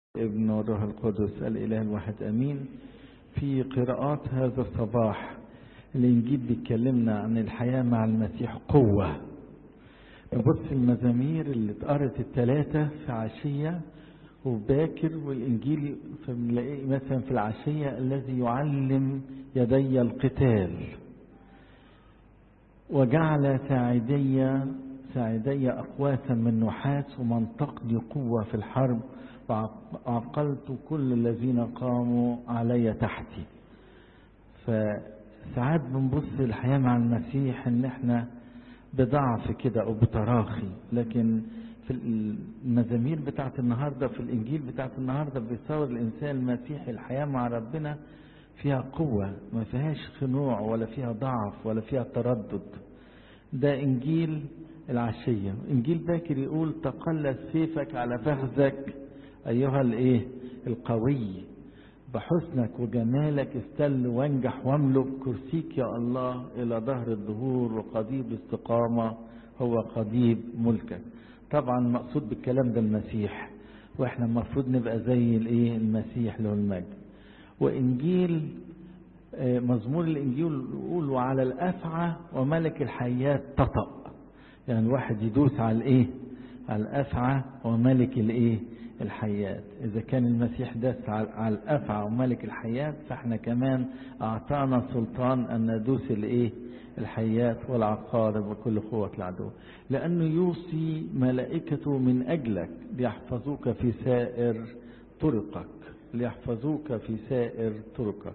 ابن والروح القدس الإله الواحد أمين في قراءات هذا الصباح الإنجيل بيتكلمنا عن الحياة مع المسيح قوة نبص المزامير اللي اتقرت الثلاثة في عشية وباكر والإنجيل فبنلاقيه مثلا في العشية الذي يعلم يدي القتال وجعل ساعدي ساعدي أقواسا من نحاس ومنطقني قوة في الحرب وعقلت كل الذين قاموا علي تحتي فساعات بنبص الحياة مع المسيح ان احنا بضعف كده او بتراخي لكن في المزامير بتاعت النهاردة في الانجيل بتاعت النهاردة بيصور الانسان المسيحي الحياة مع ربنا فيها قوة ما فيهاش خنوع ولا فيها ضعف ولا فيها تردد ده انجيل العشية انجيل باكر يقول تقلص سيفك على فخذك ايها الايه القوي بحسنك وجمالك استل وانجح واملك كرسيك يا الله الى ظهر الدهور وقضيب الاستقامة هو قضيب ملكك طبعا مقصود بالكلام ده المسيح واحنا المفروض نبقى زي الايه المسيح له المجد وانجيل مزمور الانجيل يقول وعلى الافعى وملك الحيات تطأ يعني الواحد يدوس على الايه على الافعى وملك الايه الحيات إذا كان المسيح داس على الأفعى وملك الحيات فإحنا كمان أعطانا سلطان أن ندوس الإيه الحيات والعقارب وكل قوة العدو لأنه يوصي ملائكته من أجلك ليحفظوك في سائر طرقك ليحفظوك في سائر طرقك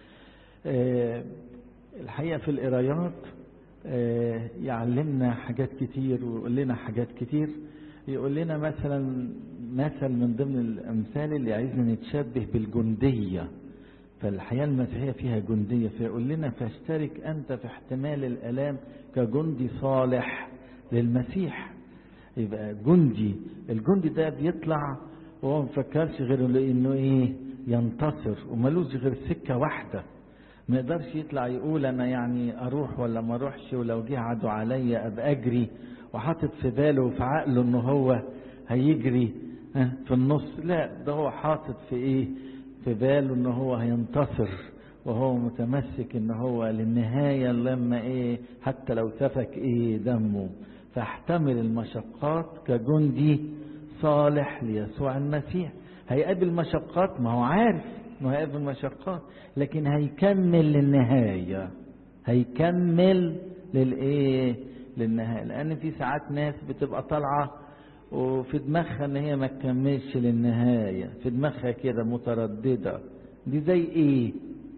أه الحقيقة في القرايات أه يعلمنا حاجات كتير ويقول لنا حاجات كتير يقول لنا مثلا مثل من ضمن الامثال اللي عايزنا نتشبه بالجنديه فالحياه المسيحيه فيها جنديه فيقول لنا فاشترك انت في احتمال الالام كجندي صالح للمسيح يبقى جندي الجندي ده بيطلع وهو ما فكرش غير انه ايه ينتصر وملوش غير سكه واحده ما يقدرش يطلع يقول انا يعني اروح ولا ما اروحش ولو جه عدو عليا ابقى اجري وحاطط في باله وفي عقله ان هو هيجري في النص لا ده هو حاطط في ايه في باله ان هو هينتصر وهو متمسك ان هو للنهاية لما ايه حتى لو سفك ايه دمه فاحتمل المشقات كجندي صالح ليسوع المسيح هيقابل مشقات ما هو عارف انه هيقابل مشقات لكن هيكمل للنهاية هيكمل للايه للنهاية لان في ساعات ناس بتبقى طالعه وفي دماغها ان هي ما تكملش للنهاية في دماغها كده مترددة دي زي ايه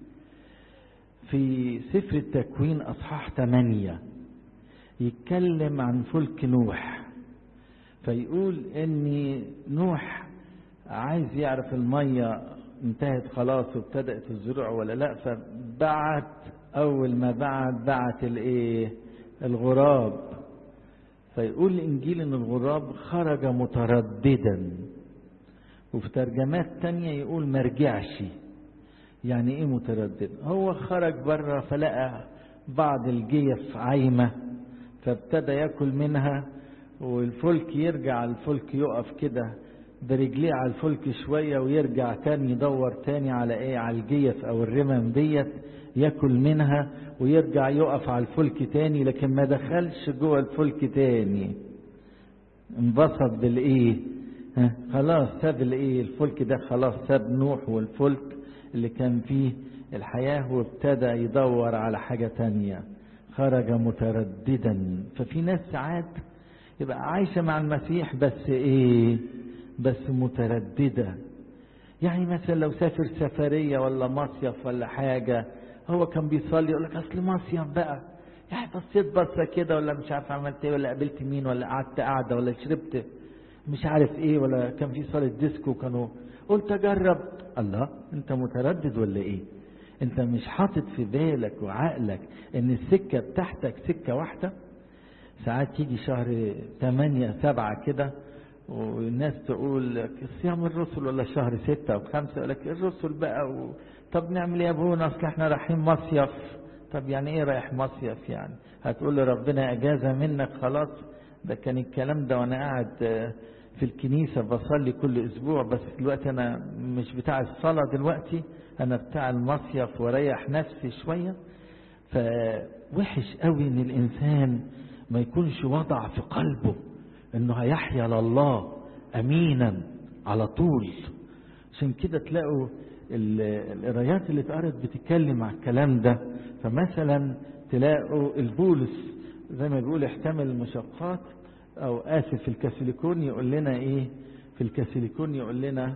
في سفر التكوين اصحاح 8 يتكلم عن فلك نوح فيقول ان نوح عايز يعرف المية انتهت خلاص وابتدأت الزروع ولا لا فبعت اول ما بعت بعت الايه الغراب فيقول الإنجيل إن الغراب خرج مترددا وفي ترجمات تانية يقول مرجعش يعني إيه متردد هو خرج بره فلقى بعض الجيف عايمة فابتدى ياكل منها والفلك يرجع الفلك يقف كده برجليه على الفلك شوية ويرجع تاني يدور تاني على ايه على الجيف او الرمم ديت ياكل منها ويرجع يقف على الفلك تاني لكن ما دخلش جوه الفلك تاني انبسط بالايه ها خلاص ساب الايه الفلك ده خلاص ساب نوح والفلك اللي كان فيه الحياة وابتدى يدور على حاجة تانية خرج مترددا ففي ناس ساعات يبقى عايشة مع المسيح بس ايه بس مترددة يعني مثلا لو سافر سفرية ولا مصيف ولا حاجة هو كان بيصلي يقول لك اصل مصيف بقى يعني بصيت بصه كده ولا مش عارف عملت ايه ولا قابلت مين ولا قعدت قاعده ولا شربت مش عارف ايه ولا كان في صاله ديسكو كانوا قلت اجرب الله انت متردد ولا ايه انت مش حاطط في بالك وعقلك ان السكه بتاعتك سكه واحده ساعات يجي شهر 8 7 كده والناس تقول صيام الرسل ولا شهر ستة أو خمسة يقول لك الرسل بقى و... طب نعمل ايه يا ابونا اصل احنا رايحين مصيف طب يعني ايه رايح مصيف يعني هتقول لي ربنا اجازه منك خلاص ده كان الكلام ده وانا قاعد في الكنيسة بصلي كل أسبوع بس دلوقتي أنا مش بتاع الصلاة دلوقتي أنا بتاع المصيف واريح نفسي شوية فوحش قوي إن الإنسان ما يكونش وضع في قلبه إنه هيحيا لله أمينا على طول عشان كده تلاقوا القرايات اللي اتقرت بتتكلم على الكلام ده فمثلا تلاقوا البولس زي ما بيقول احتمل المشقات او اسف في الكاثوليكون يقول لنا ايه في الكاثوليكون يقول لنا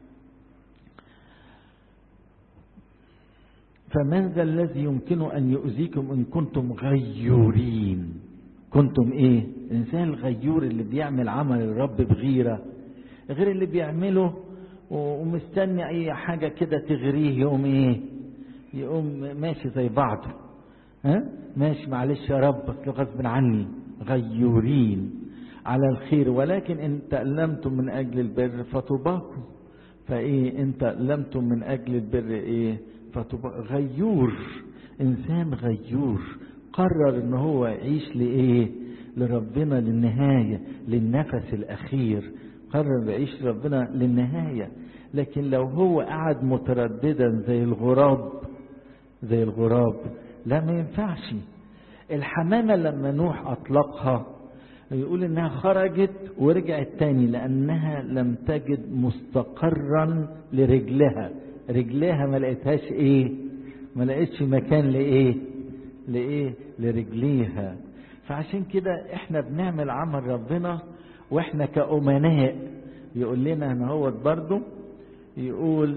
فماذا الذي يمكن ان يؤذيكم ان كنتم غيورين كنتم ايه الانسان الغيور اللي بيعمل عمل الرب بغيره غير اللي بيعمله ومستني اي حاجه كده تغريه يقوم ايه يقوم ماشي زي بعضه ها ماشي معلش يا رب اصل غصب عني غيورين على الخير ولكن ان تألمتم من اجل البر فطوباكم فايه ان تألمتم من اجل البر ايه فطوبا غيور انسان غيور قرر ان هو يعيش لايه لربنا للنهايه للنفس الاخير قرر يعيش ربنا للنهايه لكن لو هو قعد مترددا زي الغراب زي الغراب لا ما ينفعش الحمامة لما نوح أطلقها يقول إنها خرجت ورجعت تاني لأنها لم تجد مستقرا لرجلها رجلها ما لقيتهاش إيه ما لقيتش مكان لإيه لإيه لرجليها فعشان كده إحنا بنعمل عمل ربنا وإحنا كأمناء يقول لنا إن هو برضه يقول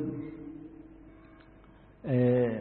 آه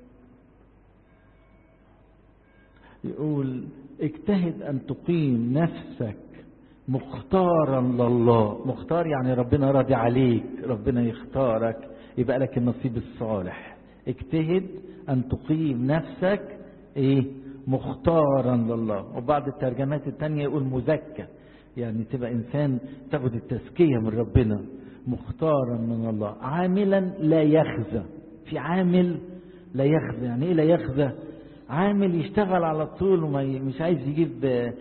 يقول اجتهد ان تقيم نفسك مختارا لله مختار يعني ربنا راضي عليك ربنا يختارك يبقى لك النصيب الصالح اجتهد ان تقيم نفسك ايه مختارا لله وبعض الترجمات التانية يقول مزكى يعني تبقى انسان تاخد التزكية من ربنا مختارا من الله عاملا لا يخزى في عامل لا يخزى يعني ايه لا يخزى عامل يشتغل على طول وما مش عايز يجيب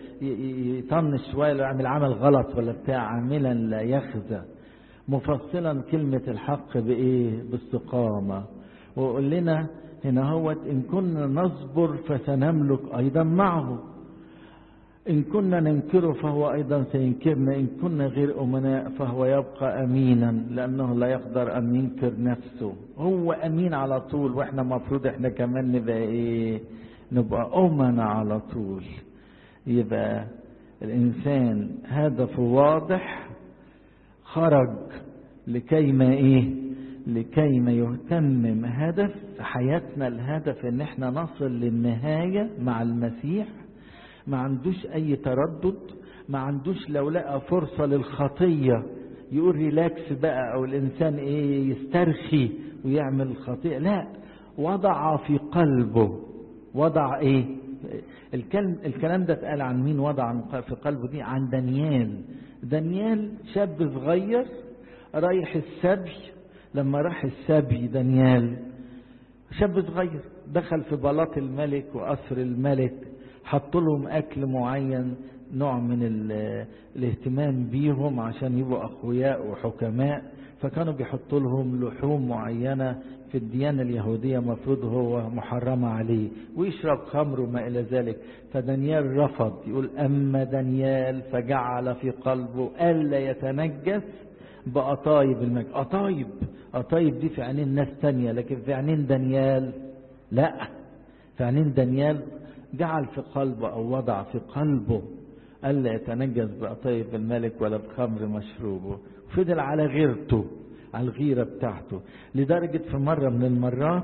يطنش شويه ولا يعمل عمل غلط ولا بتاع عاملا لا يخزى مفصلا كلمة الحق بإيه؟ باستقامة ويقول لنا هنا هو إن كنا نصبر فسنملك أيضا معه إن كنا ننكره فهو أيضا سينكرنا إن كنا غير أمناء فهو يبقى أمينا لأنه لا يقدر أن ينكر نفسه هو أمين على طول وإحنا المفروض إحنا كمان نبقى إيه نبقى أمنا على طول يبقى الإنسان هدفه واضح خرج لكي ما إيه لكي ما يهتمم هدف في حياتنا الهدف ان احنا نصل للنهاية مع المسيح ما عندوش اي تردد ما عندوش لو لقى فرصة للخطية يقول ريلاكس بقى او الانسان ايه يسترخي ويعمل الخطيئة لا وضع في قلبه وضع ايه الكلام, الكلام ده اتقال عن مين وضع في قلبه دي عن دانيال دانيال شاب صغير رايح السبي لما راح السبي دانيال شاب صغير دخل في بلاط الملك وقصر الملك حط لهم اكل معين نوع من الاهتمام بيهم عشان يبقوا اقوياء وحكماء فكانوا بيحطوا لهم لحوم معينه في الديانه اليهوديه مفروض هو محرمه عليه ويشرب خمر وما الى ذلك فدانيال رفض يقول اما دانيال فجعل في قلبه الا يتنجس بقطايب المجد قطايب قطايب دي في عينين ناس تانية لكن في عينين دانيال لا في عينين دانيال جعل في قلبه او وضع في قلبه الا يتنجس بقطايب الملك ولا بخمر مشروبه فضل على غيرته على الغيره بتاعته لدرجه في مره من المرات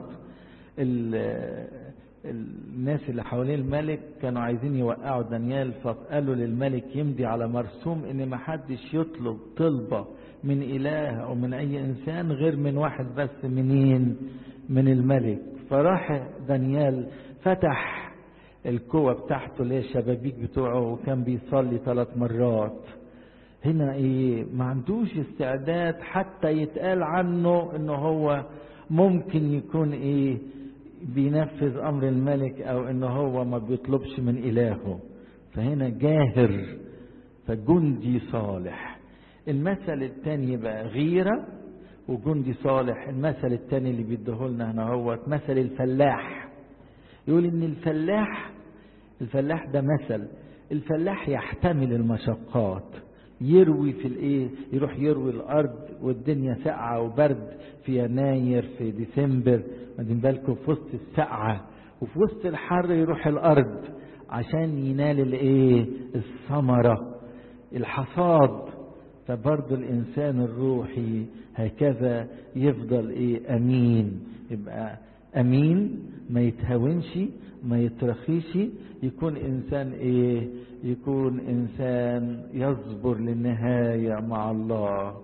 الناس اللي حوالين الملك كانوا عايزين يوقعوا دانيال فقالوا للملك يمضي على مرسوم ان ما حدش يطلب طلبه من اله او من اي انسان غير من واحد بس منين من الملك فراح دانيال فتح الكوة بتاعته اللي هي الشبابيك بتوعه وكان بيصلي ثلاث مرات هنا ايه ما عندوش استعداد حتى يتقال عنه انه هو ممكن يكون ايه بينفذ امر الملك او انه هو ما بيطلبش من الهه فهنا جاهر فجندي صالح المثل الثاني يبقى غيرة وجندي صالح المثل الثاني اللي بيديه لنا هنا هو مثل الفلاح يقول ان الفلاح الفلاح ده مثل الفلاح يحتمل المشقات يروي في الايه يروح يروي الارض والدنيا ساقعه وبرد في يناير في ديسمبر واخدين بالكم في وسط السقعه وفي وسط الحر يروح الارض عشان ينال الايه الثمره الحصاد فبرضه الانسان الروحي هكذا يفضل ايه امين يبقى امين ما يتهاونش ما يترخيش يكون انسان ايه يكون انسان يصبر للنهايه مع الله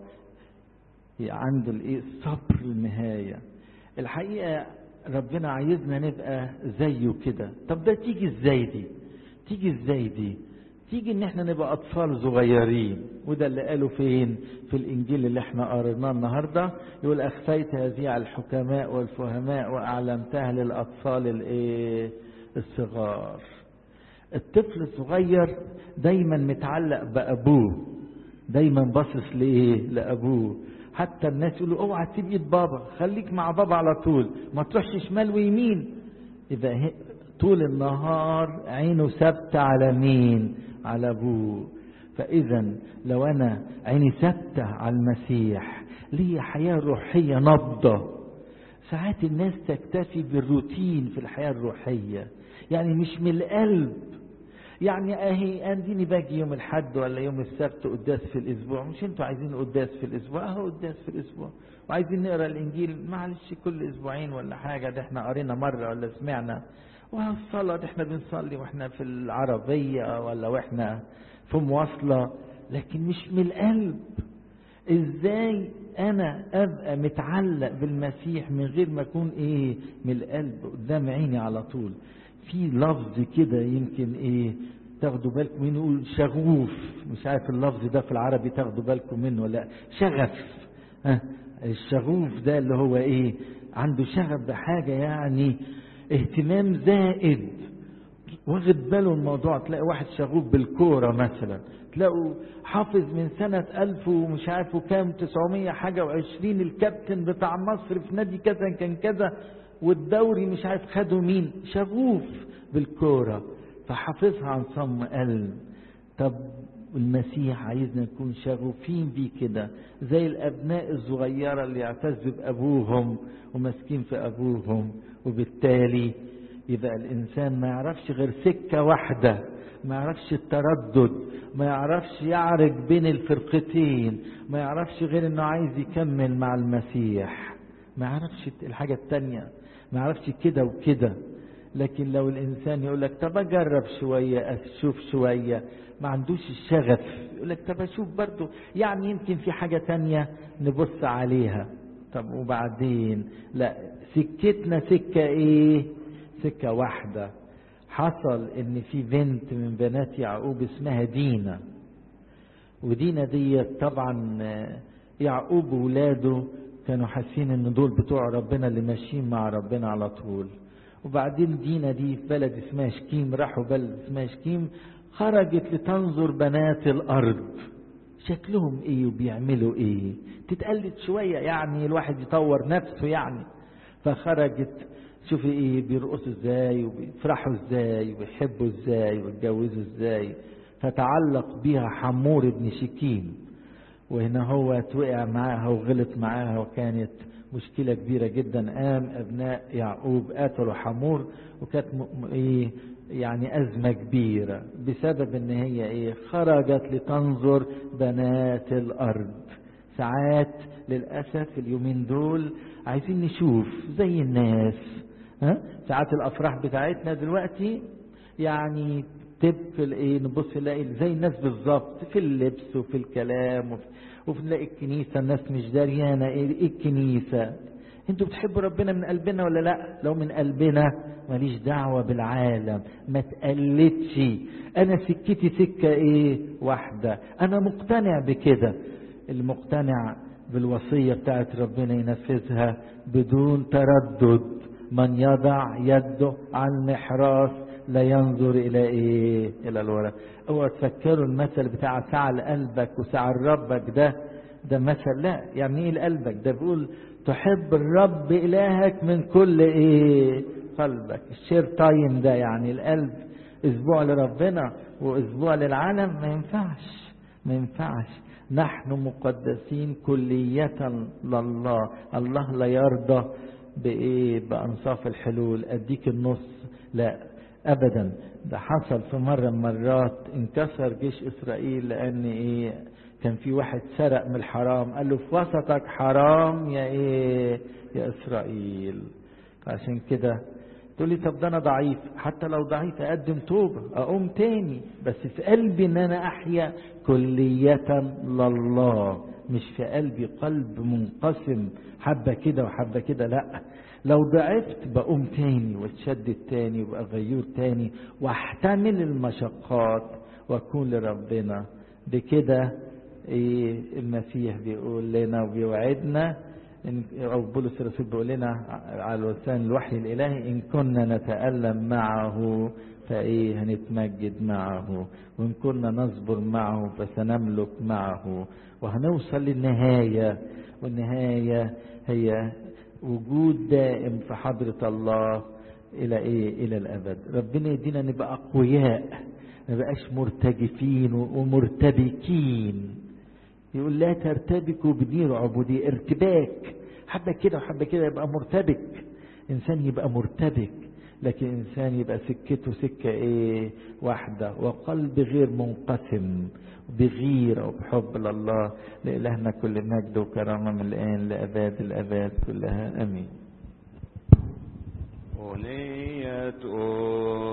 عنده الايه الصبر للنهايه الحقيقه ربنا عايزنا نبقى زيه كده طب ده تيجي ازاي دي تيجي ازاي دي تيجي ان احنا نبقى اطفال صغيرين وده اللي قالوا فين في الانجيل اللي احنا قريناه النهارده يقول اخفيت هذه على الحكماء والفهماء واعلمتها للاطفال الايه الصغار الطفل الصغير دايما متعلق بابوه دايما باصص لايه لابوه حتى الناس يقولوا اوعى تسيب ايد بابا خليك مع بابا على طول ما تروحش شمال ويمين يبقى طول النهار عينه ثابته على مين على ابوه فاذا لو انا عيني ثابته على المسيح لي حياه روحيه نبضه ساعات الناس تكتفي بالروتين في الحياه الروحيه يعني مش من القلب يعني اهي اديني باجي يوم الاحد ولا يوم السبت قداس في الاسبوع مش انتوا عايزين قداس في الاسبوع اهو قداس في الاسبوع وعايزين نقرا الانجيل معلش كل اسبوعين ولا حاجه ده احنا قرينا مره ولا سمعنا والصلاه ده احنا بنصلي واحنا في العربيه ولا واحنا في مواصله لكن مش من القلب ازاي انا ابقى متعلق بالمسيح من غير ما اكون ايه من القلب قدام عيني على طول في لفظ كده يمكن ايه تاخدوا بالكم منه يقول شغوف مش عارف اللفظ ده في العربي تاخدوا بالكم منه لا شغف ها الشغوف ده اللي هو ايه عنده شغف بحاجة يعني اهتمام زائد واخد باله الموضوع تلاقي واحد شغوف بالكورة مثلا تلاقوا حافظ من سنة ألف ومش عارف كام تسعمية حاجة وعشرين الكابتن بتاع مصر في نادي كذا كان كذا والدوري مش عارف خدوا مين شغوف بالكورة فحافظها عن صم قلب طب المسيح عايزنا نكون شغوفين بيه كده زي الأبناء الصغيرة اللي يعتزوا بأبوهم وماسكين في أبوهم وبالتالي يبقى الإنسان ما يعرفش غير سكة واحدة ما يعرفش التردد ما يعرفش يعرج بين الفرقتين ما يعرفش غير انه عايز يكمل مع المسيح ما يعرفش الحاجة التانية ما يعرفش كده وكده لكن لو الانسان يقول لك طب اجرب شويه اشوف شويه ما عندوش الشغف يقول لك طب اشوف برضه يعني يمكن في حاجه تانية نبص عليها طب وبعدين لا سكتنا سكه ايه سكه واحده حصل ان في بنت من بنات يعقوب اسمها دينا ودينا دي طبعا يعقوب وولاده كانوا حاسين ان دول بتوع ربنا اللي ماشيين مع ربنا على طول وبعدين دينا دي في بلد اسمها شكيم راحوا بلد اسمها شكيم خرجت لتنظر بنات الارض شكلهم ايه وبيعملوا ايه تتقلد شويه يعني الواحد يطور نفسه يعني فخرجت شوفي ايه بيرقصوا ازاي وبيفرحوا ازاي وبيحبوا ازاي ويتجوزوا ازاي فتعلق بيها حمور ابن شكيم وهنا هو وقع معاها وغلط معاها وكانت مشكلة كبيرة جدا قام أبناء يعقوب قتلوا حمور وكانت إيه يعني أزمة كبيرة بسبب إن هي إيه خرجت لتنظر بنات الأرض ساعات للأسف اليومين دول عايزين نشوف زي الناس ها ساعات الأفراح بتاعتنا دلوقتي يعني تبقى الايه نبص نلاقي زي الناس بالظبط في اللبس وفي الكلام وفي وفي نلاقي الكنيسه الناس مش دريانه ايه الكنيسه انتوا بتحبوا ربنا من قلبنا ولا لا لو من قلبنا ماليش دعوه بالعالم ما تقلدش انا سكتي سكه ايه واحده انا مقتنع بكده المقتنع بالوصيه بتاعت ربنا ينفذها بدون تردد من يضع يده على المحراث لا ينظر الى ايه الى الوراء اوعوا تفكروا المثل بتاع سعى لقلبك وسعى لربك ده ده مثل لا يعني ايه لقلبك ده بيقول تحب الرب الهك من كل ايه قلبك الشير تايم ده يعني القلب اسبوع لربنا واسبوع للعالم ما ينفعش ما ينفعش نحن مقدسين كلية لله الله لا يرضى بإيه بأنصاف الحلول أديك النص لا أبدا ده حصل في مرة من مرات انكسر جيش إسرائيل لأن إيه كان في واحد سرق من الحرام قال له في وسطك حرام يا إيه يا إسرائيل عشان كده تقول لي طب ده انا ضعيف حتى لو ضعيف اقدم توبه اقوم تاني بس في قلبي ان انا احيا كلية لله مش في قلبي قلب منقسم حبة كده وحبة كده لا لو ضعفت بقوم تاني واتشدد تاني وابقى غيور تاني واحتمل المشقات واكون لربنا بكده ايه المسيح بيقول لنا وبيوعدنا أو بولس الرسول بيقول لنا على لسان الوحي الإلهي إن كنا نتألم معه فإيه هنتمجد معه وإن كنا نصبر معه فسنملك معه وهنوصل للنهاية والنهاية هي وجود دائم في حضرة الله إلى إيه إلى الأبد ربنا يدينا نبقى أقوياء ما بقاش مرتجفين ومرتبكين يقول لا ترتبكوا بدين عبودية ارتباك حبة كده وحبة كده يبقى مرتبك إنسان يبقى مرتبك لكن إنسان يبقى سكته سكة إيه واحدة وقلب غير منقسم بغيرة وبحب لله لإلهنا كل مجد وكرامة من الآن لأباد الأباد كلها أمين أغنية